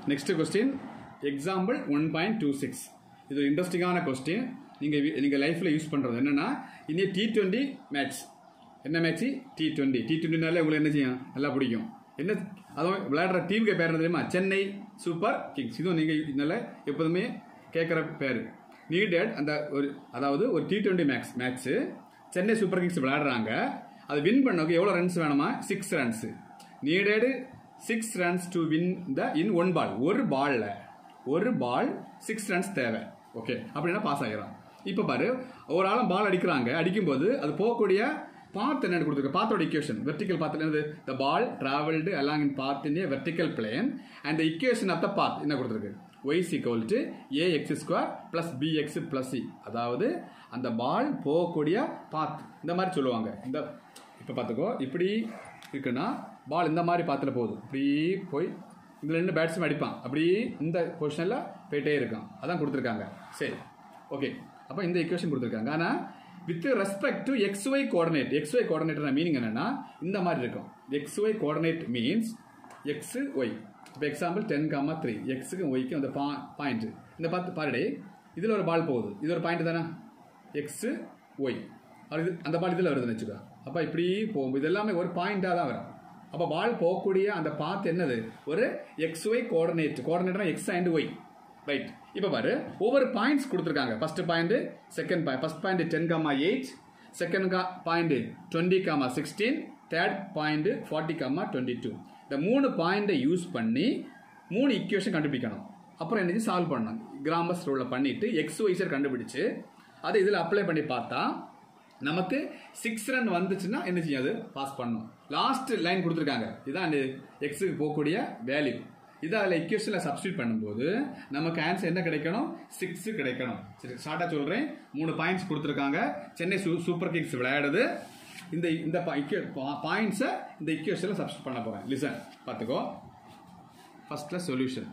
next question example one point two six இது ஒரு இன்ட்ரெஸ்டிங்கான கொஸ்டின் நீங்கள் நீங்கள் லைஃப்பில் யூஸ் பண்ணுறது என்னென்னா இந்திய டி டுவெண்ட்டி மேட்ச் என்ன மேட்ச்சு டி டுவெண்ட்டி டி டுவெண்ட்டினாலே உங்களுக்கு என்ன செய்யும் நல்லா பிடிக்கும் என்ன அதுவும் விளையாடுற டீமுக்கு பேர் என்ன தெரியுமா சென்னை சூப்பர் கிங்ஸ் இதுவும் நீங்கள் நல்லா எப்போதுமே கேட்குற பேர் நீடட் அந்த ஒரு அதாவது ஒரு T twenty max match Chennai Super Kings விளையாடுறாங்க அது வின் பண்ணக்கு எவ்வளோ ரன்ஸ் வேணுமா six runs needed six runs to win the in one ball ஒரு பால்ல ஒரு பால் சிக்ஸ் ரன்ஸ் தேவை ஓகே அப்படின்னா பாஸ் ஆகிடும் இப்போ பாரு ஒரு ஆளும் பால் அடிக்கிறாங்க அடிக்கும்போது அது போகக்கூடிய பாத் என்ன கொடுத்துருக்கு பாத்தோட இக்குவேஷன் வெர்டிக்கல் பாத் என்னது the ball travelled along in path in a vertical plane and the equation of the path என்ன கொடுத்துருக்கு y equal to a x square plus b x plus c அதாவது அந்த பால் போகக்கூடிய பாத் இந்த மாதிரி சொல்லுவாங்க இந்த இப்போ பார்த்துக்கோ இப்படி இருக்குன்னா பால் இந்த மாதிரி பாத்தில் போகுது இப்படி போய் இதில் ரெண்டு பேட்ஸ்மேன் அடிப்பான் அப்படி இந்த பொசிஷனில் போயிட்டே இருக்கான் அதான் கொடுத்துருக்காங்க சரி ஓகே அப்போ இந்த ஈக்குவேஷன் கொடுத்துருக்காங்க ஆனால் with respect to x y coordinate x y coordinator meaning என்னன்னா இந்த மாதிரி இருக்கும் x y coordinate means x y இப்போ எக்ஸாம்பிள் டென் காமா த்ரீ எக்ஸுக்கும் ஒய்க்கும் அந்த பா பாயிண்ட் இந்த பார்த்து பாருடே இதில் ஒரு பால் போகுது இது ஒரு பாயிண்ட் தானே எக்ஸு ஒய் அது அந்த பால் இதில் வருதுன்னு வச்சுக்கோ அப்போ இப்படி போகும் இது எல்லாமே ஒரு பாயிண்டாக தான் வரும் அப்போ பால் போகக்கூடிய அந்த பாத் என்னது ஒரு x y coordinate coordinator x and y right இப்போ பாரு ஒவ்வொரு பாயிண்ட்ஸ் கொடுத்துருக்காங்க first point second point first point ten comma eight second point twenty comma sixteen third point forty comma twenty two இந்த மூணு பாயிண்டை யூஸ் பண்ணி மூணு இக்குவேஷன் கண்டுபிடிக்கணும் அப்புறம் என்னது சால்வ் பண்ணணும் கிராமஸ் ரூலில் பண்ணிட்டு எக்ஸ் ஒய்சர் கண்டுபிடிச்சு அதை இதில் அப்ளை பண்ணி பார்த்தா நமக்கு சிக்ஸ் ரன் வந்துச்சுன்னா என்ன செய்யும் அது பாஸ் பண்ணும் லாஸ்ட் லைன் கொடுத்துருக்காங்க இதான் அந்த எக்ஸுக்கு போகக்கூடிய வேல்யூ இதை அதில் இக்குவேஷனில் சப்ஸ்டியூட் பண்ணும்போது நமக்கு ஆன்சர் என்ன கிடைக்கணும் சிக்ஸ் கிடைக்கணும் சரி ஷார்ட்டாக சொல்கிறேன் மூணு பாயிண்ட்ஸ் கொடுத்துருக்காங்க சென்னை சூ சூப்பர் கிங்ஸ் விளையாடுது இந்த இந்த பாயிண்ட்ஸை இந்த இக்குவேஷனில் சப்ஸ்டியூட் பண்ண போகிறேன் லிசன் பார்த்துக்கோ ஃபர்ஸ்ட்டில் சொல்யூஷன்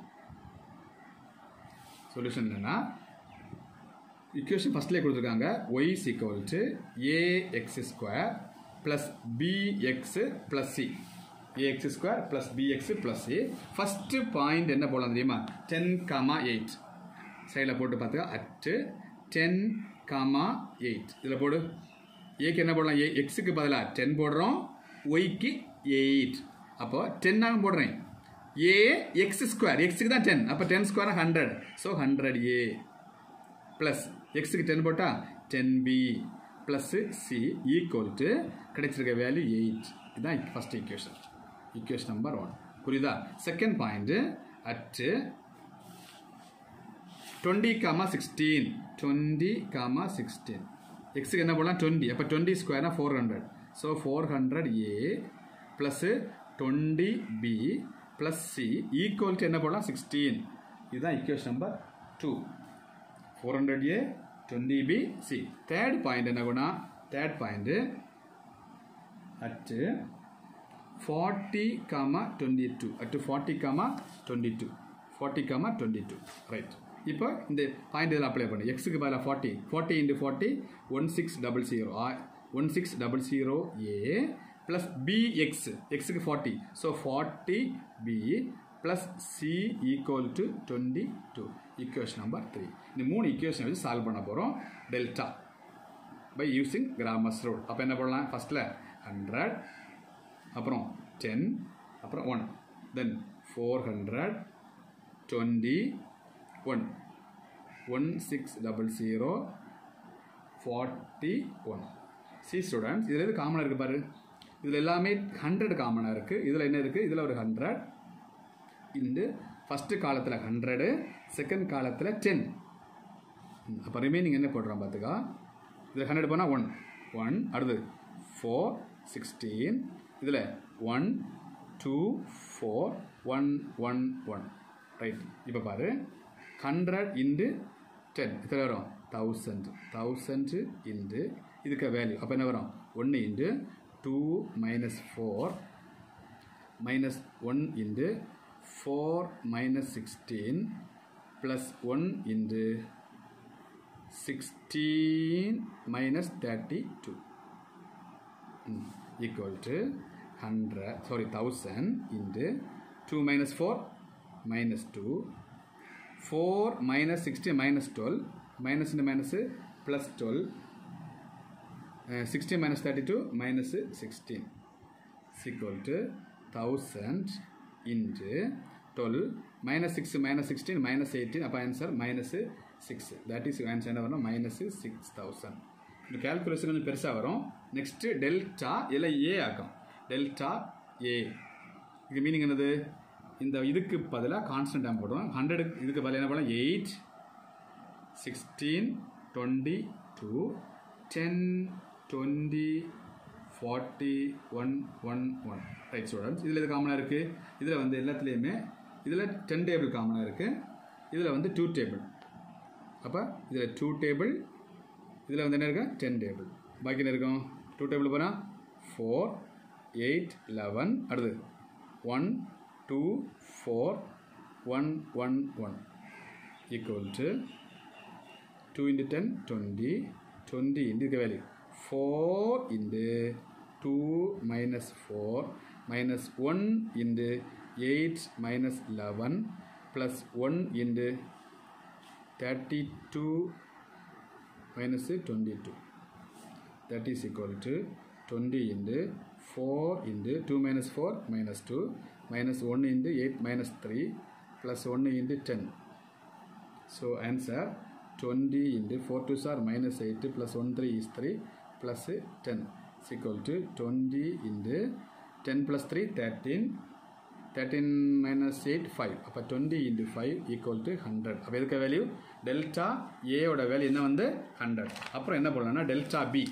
சொல்யூஷன் என்னன்னா இக்குவேஷன் ஃபர்ஸ்ட்லேயே கொடுத்துருக்காங்க y equal to a x square plus b x plus c a x square plus b x plus c first point என்ன போடலாம் தெரியுமா டென் காமா எயிட் சைடில் போட்டு பார்த்துக்க அட்டு டென் காமா எயிட் இதில் போடு ஏக்கு என்ன போடலாம் ஏ எக்ஸுக்கு பதிலாக டென் போடுறோம் ஒய்க்கு எயிட் அப்போ டென்னாக போடுறேன் ஏ எக்ஸ் ஸ்கொயர் எக்ஸுக்கு தான் டென் அப்போ ten square hundred so hundred a plus எக்ஸுக்கு டென் போட்டால் ten b plus c equal to கிடைச்சிருக்க வேல்யூ எயிட் இதுதான் first equation equation number one புரியுதா second point at twenty comma sixteen twenty comma sixteen எக்ஸுக்கு என்ன போடலாம் twenty அப்போ twenty ஸ்கொயர்னா four hundred so four hundred a plus twenty b plus c equal to என்ன போடலாம் sixteen இதுதான் equation number two four hundred a twenty B c third point என்ன குணா third point at forty comma twenty two at forty comma twenty two forty comma twenty two right இப்போ இந்த point இதில் apply பண்ணு எக்ஸுக்கு பதிலாக forty forty into forty one six double zero one six double zero a plus b x எக்ஸுக்கு forty so forty b plus c equal to twenty two equation number three இந்த மூணு equation வச்சு solve பண்ண போகிறோம் delta by using grammars rule அப்போ என்ன பண்ணலாம் ஃபஸ்ட்டில் ஹண்ட்ரட் அப்புறம் டென் அப்புறம் one then four hundred twenty one one six double zero forty one c students இதில் எது காமனாக இருக்குது பாரு இதில் எல்லாமே ஹண்ட்ரட் காமனாக இருக்குது இதில் என்ன இருக்குது இதில் ஒரு ஹண்ட்ரட் இந்த ஃபஸ்ட்டு காலத்தில் ஹண்ட்ரடு செகண்ட் காலத்தில் டென் அப்போ ரிமைனிங் என்ன போடுறோம் பார்த்துக்கா இதில் ஹண்ட்ரட் போனால் ஒன் ஒன் அடுத்தது ஃபோர் சிக்ஸ்டீன் இதில் one two four one one one right இப்போ பாரு ஹண்ட்ரட் இன்டு டென் இதில் வரும் தௌசண்ட் தௌசண்ட் இன்டு இதுக்கு வேல்யூ அப்போ என்ன வரும் ஒன்று into two minus four minus one into four minus sixteen plus one into sixteen minus thirty two equal to 100 sorry 1000 into 2 minus 4 minus two four minus sixteen minus twelve minus இந்த minus plus twelve sixteen minus thirty two minus sixteen equal to 1000 into 12 minus 6 minus 16 minus 18 அப்போ answer minus six that is answer என்ன வரும் minus six thousand இந்த calculation கொஞ்சம் பெருசாக வரும் next delta இல்லை ஏ ஆக்கும் டெல்டா ஏ இது மீனிங் என்னது இந்த இதுக்கு பதிலாக கான்ஸ்டன்ட் டைம் போடுவோம் ஹண்ட்ரடுக்கு இதுக்கு பதிலாக என்ன பண்ணலாம் eight sixteen twenty two ten twenty forty one one one right students இதில் இது காமனாக இருக்குது இதில் வந்து எல்லாத்துலேயுமே இதில் டென் டேபிள் காமனாக இருக்குது இதில் வந்து டூ டேபிள் அப்போ இதில் டூ டேபிள் இதில் வந்து என்ன இருக்கு டென் டேபிள் பாக்கி என்ன இருக்கும் டூ டேபிள் போனால் ஃபோர் எயிட் லெவன் அடுத்து one two four one one one equal to two into ten twenty twenty into இதுக்கு value four into two minus four minus one into eight minus eleven plus one into thirty two minus twenty two that is equal to 20 into 4 into 2 minus 4 minus 2 minus 1 into 8 minus 3 plus 1 into 10 so answer 20 into 4 2s are minus 8 plus 1 3 is 3 plus 10 is equal to 20 into 10 plus 3 13 13 minus 8 5 அப்போ 20 into 5 equal to 100 அப்போ எதுக்கு value delta ஏயோட value என்ன வந்து 100 அப்புறம் என்ன பண்ணலாம்னா delta b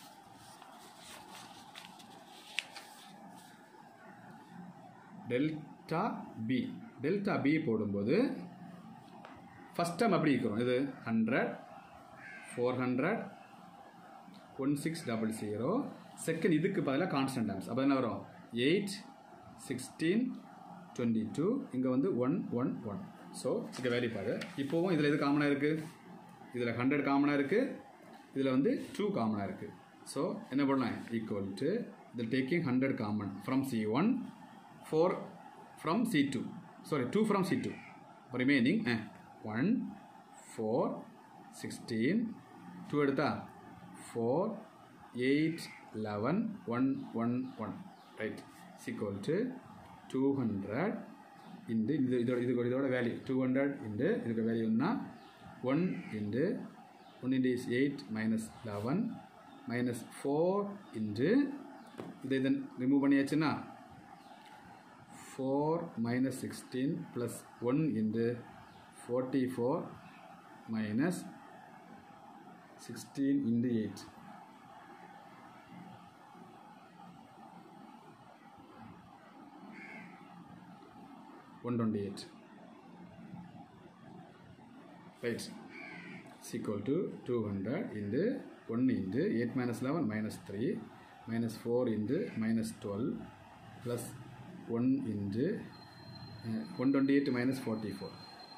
delta b delta b போடும்போது first time அப்படி இருக்கிறோம் இது hundred four hundred one six double zero second இதுக்கு பதிலாக கான்ஸ்டன்ட் டைம்ஸ் அப்போ என்ன வரும் எயிட் சிக்ஸ்டீன் டுவெண்ட்டி டூ இங்கே வந்து ஒன் ஒன் ஒன் ஸோ இங்கே வேல்யூ பாரு இப்போவும் இதில் எது காமனாக இருக்குது இதில் ஹண்ட்ரட் காமனாக இருக்குது இதில் வந்து டூ காமனாக இருக்குது ஸோ என்ன பண்ணலாம் ஈக்குவல் டு இதில் taking hundred common from c one four from c two sorry two from c two remaining one four sixteen two எடுத்தா four eight eleven one one one right equal to two hundred into இது இதோட இது இதோட value two hundred into இதுக்கு வேல்யூன்னா one into one into is eight minus eleven minus four into இதை இதன் remove பண்ணியாச்சுன்னா four minus sixteen plus one into forty four minus sixteen into eight one twenty eight right equal to 200 into 1 into 8 minus 11 minus 3 minus 4 into minus 12 plus 1 into uh, 128 minus 44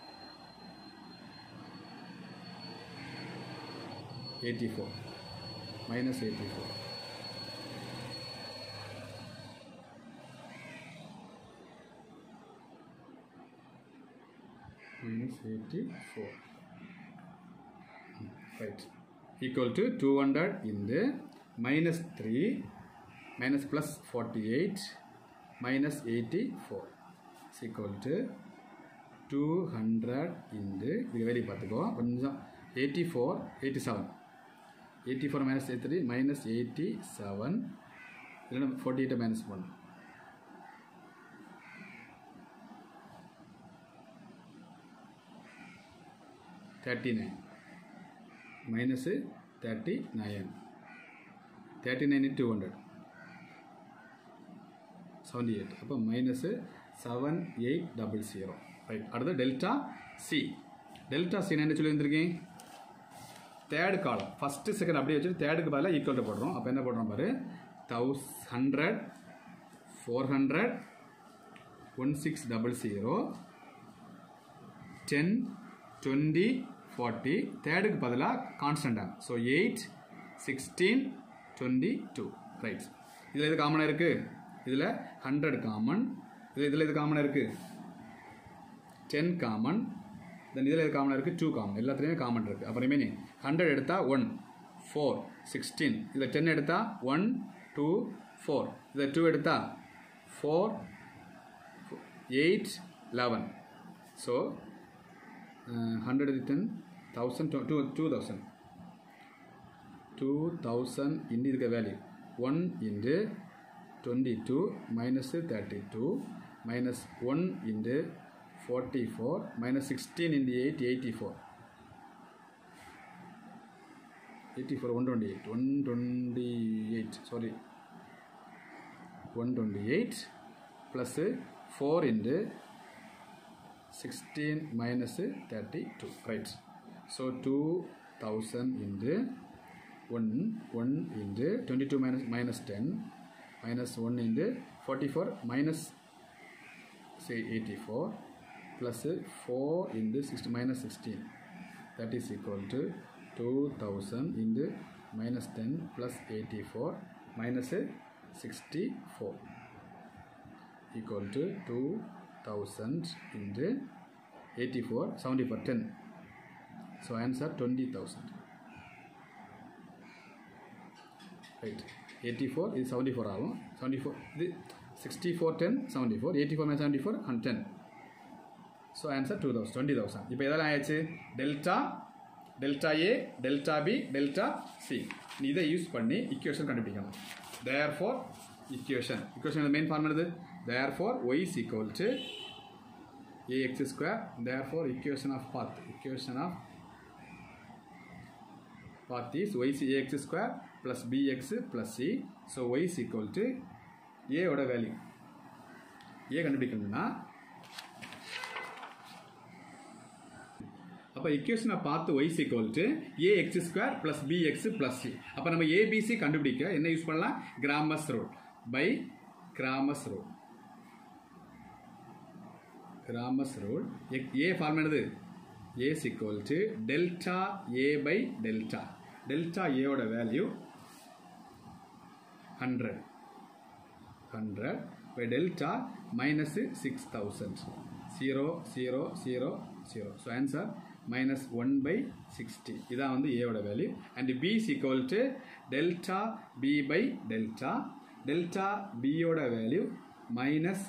84 minus 84 minus 84 right equal to 200 in the minus 3 minus plus 48 minus 84 is equal to 200 in the இது வெளியே பார்த்துக்கோ கொஞ்சம் 84 87 84 minus 83 minus 87 இல்லைன்னா 48 minus 1 39 minus thirty nine thirty nine two hundred seventy eight அப்போ minus seven eight double zero right அடுத்து delta c delta c என்ன சொல்லி வந்திருக்கேன் தேர்டு காலம் ஃபஸ்ட்டு செகண்ட் அப்படியே வச்சுட்டு தேர்டுக்கு பதிலாக ஈக்குவல் போடுறோம் அப்போ என்ன போடுறோம் பாரு தௌஸ் hundred four hundred one six double zero ten twenty forty தேர்டுக்கு பதிலாக கான்ஸ்டன்டாக so eight sixteen twenty two right இதில் எது காமனாக இருக்குது இதில் ஹண்ட்ரட் காமன் இது இதில் எது காமனாக இருக்குது டென் காமன் தென் இதில் எது காமனாக இருக்குது டூ காமன் எல்லாத்துலேயுமே காமன் இருக்குது அப்போ ரிமைனிங் ஹண்ட்ரட் எடுத்தால் ஒன் ஃபோர் சிக்ஸ்டீன் இதில் டென் எடுத்தால் ஒன் டூ ஃபோர் இதில் டூ எடுத்தால் four eight eleven so hundred ten thousand two two thousand two thousand into இருக்க value one into twenty two minus thirty two minus one into forty four minus sixteen into eight eighty four eighty four one twenty eight one twenty eight sorry one twenty eight plus four into sixteen minus thirty two right so two thousand into one one into twenty two minus minus ten minus one into forty four minus say 84 plus 4 into 60 minus 16 that is equal to 2000 into minus 10 plus 84 minus 64 equal to 2000 into 84 70 for 10 so answer 20000 right 84 is 74 ஆகும் 74 இது 64 10 74 84 minus 74 and 10 so answer 2000 20000 இப்போ இதெல்லாம் ஆயிடுச்சு delta delta a delta b delta c நீ இதை use பண்ணி equation கண்டுபிடிக்கணும் therefore equation equation main form என்னது therefore y is equal to a x square therefore equation of path equation of path is y is ax square plus bx plus c so y is equal to a ஓட value a கண்டுபிடிக்கணும்னா அப்போ இக்குவேஷனை பார்த்து y is equal to ax square plus bx plus c அப்போ நம்ம abc கண்டுபிடிக்க என்ன use பண்ணலாம் Cramer's rule by Cramer's rule Cramer's rule a form என்னது a is equal to delta a by delta delta a ஓட value 100 100 by delta minus 6000 0 0 0 0 so answer minus 1 by 60 இதான் வந்து a ஓட value and b is equal to delta b by delta delta b ஓட value minus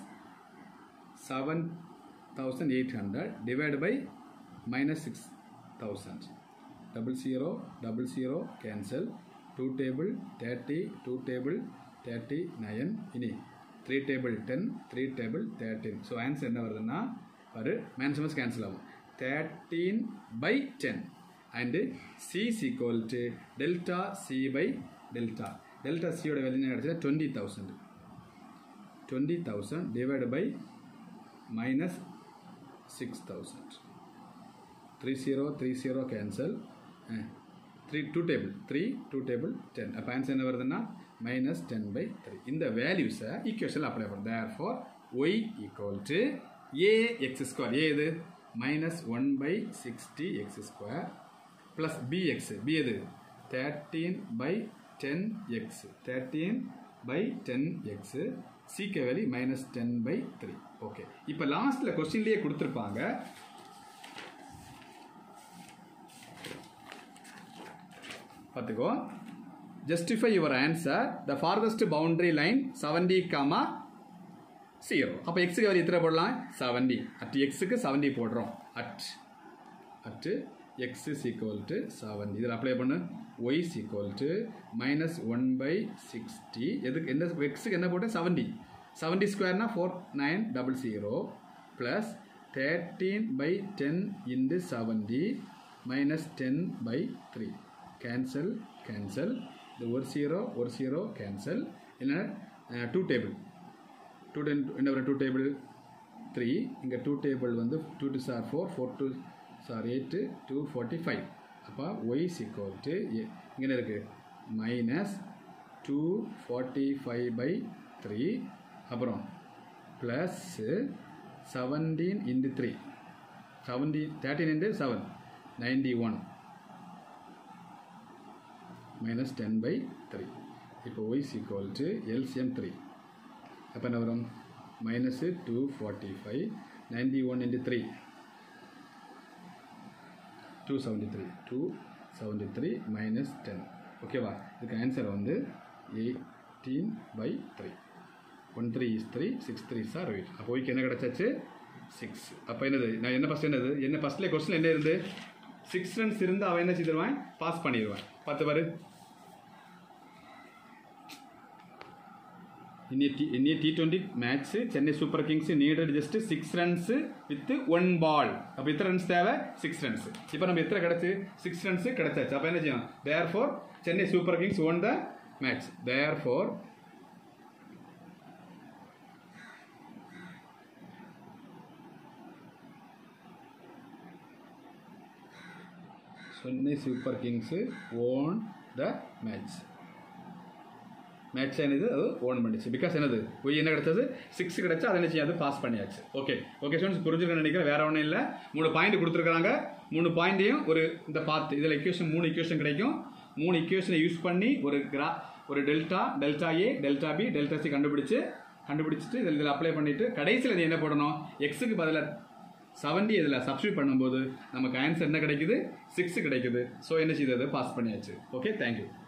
7800 divided by minus 6000 double zero double zero cancel 2 table 30 2 table 39 இனி 3 table 10 3 table 13 so answer என்ன வருதுன்னா ஒரு மேன்சமஸ் cancel ஆகும் 13 by 10 and c is equal to delta c by delta delta c ஓட value என்ன கிடைச்சது 20000 20000 divided by minus 6000 three zero three zero cancel three two table three two table ten அப்போ answer என்ன வருதுன்னா மைனஸ் டென் பை த்ரீ இந்த வேல்யூஸை ஈக்குவேஷனில் apply பண்ணும் therefore y equal to a x square a இது minus one by sixty x square plus b x b எது thirteen by ten x thirteen by ten x சீக்க value minus ten by three okay இப்போ லாஸ்ட்டில் கொஸ்டின்லேயே கொடுத்துருப்பாங்க பார்த்துக்கோ justify your answer the farthest boundary line seventy comma zero அப்போ எக்ஸுக்கு அவர் எத்தனை போடலாம் செவன்டி அட் எக்ஸுக்கு செவன்டி போடுறோம் at at x is equal to seventy இதில் அப்ளை பண்ணு y is equal to minus one by sixty எதுக்கு என்ன எக்ஸுக்கு என்ன போட்டு செவன்டி செவன்டி ஸ்கொயர்னா four nine double zero plus thirteen by ten into seventy minus ten by three cancel cancel இந்த ஒரு ஜீரோ ஒரு ஜீரோ கேன்சல் இல்லைன்னா டூ டேபிள் டூ டென் என்ன வரும் டூ டேபிள் த்ரீ இங்கே டூ டேபிள் வந்து two two are four four two are eight two forty five அப்போ Y சிக்வல் to இங்கே என்ன இருக்குது minus two forty five by three அப்புறம் plus seventeen into three seventeen thirteen into seven ninety one minus ten by three இப்போ y equal to LCM three அப்போ என்ன வரும் minus two forty five ninety one into three two seventy three two seventy three minus ten ஓகேவா இதுக்கு answer வந்து eighteen by three one three is three six three are eight அப்போ ஒய்க்கு என்ன கிடச்சாச்சு six அப்போ என்னது நான் என்ன ஃபஸ்ட் என்னது என்ன ஃபஸ்ட்லேயே கொஸ்டின் என்ன இருந்து சிக்ஸ் ரன்ஸ் இருந்து அவன் என்ன செய்திருவான் பாஸ் பண்ணிடுவான் பத்து பாரு இன்னிய டி இன்னிய T twenty match Chennai Super Kings needed just six runs with one ball அப்போ எத்தனை ரன்ஸ் தேவை சிக்ஸ் ரன்ஸ் இப்போ நம்ம எத்தனை கிடச்சி சிக்ஸ் ரன்ஸ் கிடச்சாச்சு அப்போ என்ன செய்யணும் therefore Chennai Super Kings won the match therefore Chennai Super Kings won the match match என்னது அது ஓன் பண்ணிச்சு பிகாஸ் என்னது ஒய் என்ன கிடைச்சது சிக்ஸ் கிடைச்சா அதை என்ன செய்யாது பாஸ் பண்ணியாச்சு ஓகே ஓகே ஸ்டூடெண்ட்ஸ் புரிஞ்சுக்க நினைக்கிறேன் வேற ஒன்றும் இல்லை மூணு பாயிண்ட் கொடுத்துருக்காங்க மூணு பாயிண்டையும் ஒரு இந்த பார்த்து இதில் இக்குவேஷன் மூணு இக்குவேஷன் கிடைக்கும் மூணு இக்குவேஷனை யூஸ் பண்ணி ஒரு கிரா ஒரு delta delta a delta b delta c கண்டுபிடிச்சு கண்டுபிடிச்சிட்டு இதில் இதில் அப்ளை பண்ணிவிட்டு கடைசியில் இது என்ன போடணும் எக்ஸுக்கு பதிலாக செவன்டி இதில் சப்ஸ்டியூட் பண்ணும்போது நமக்கு ஆன்சர் என்ன கிடைக்குது சிக்ஸ் கிடைக்குது ஸோ என்ன செய்தது பாஸ் பண்ணியாச்சு ஓகே தேங்க்யூ